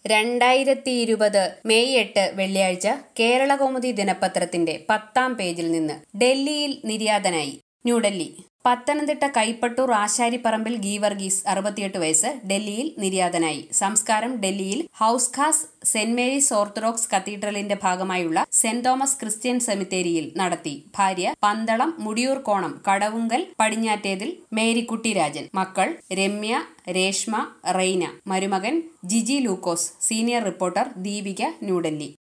രണ്ടായിരത്തി ഇരുപത് മെയ് എട്ട് വെള്ളിയാഴ്ച കേരളകൗമുദി ദിനപത്രത്തിന്റെ പത്താം പേജിൽ നിന്ന് ഡൽഹിയിൽ നിര്യാതനായി ന്യൂഡൽഹി പത്തനംതിട്ട കൈപ്പട്ടൂർ ആശാരിപ്പറമ്പിൽ ഗീവർഗീസ് അറുപത്തിയെട്ട് വയസ്സ് ഡൽഹിയിൽ നിര്യാതനായി സംസ്കാരം ഡൽഹിയിൽ Hauz Khas Saint Mary's Orthodox കത്തീഡ്രലിന്റെ ഭാഗമായുള്ള സെന്റ് തോമസ് ക്രിസ്ത്യൻ സെമിത്തേരിയിൽ നടത്തി ഭാര്യ പന്തളം മുടിയൂർ കോണം കടവുങ്കൽ പടിഞ്ഞാറ്റേതിൽ മേരിക്കുട്ടി രാജൻ മക്കൾ രമ്യ രേഷ്മ റെയ്ന മരുമകൻ ജിജി ലൂക്കോസ് സീനിയർ റിപ്പോർട്ടർ ദീപിക ന്യൂഡൽഹി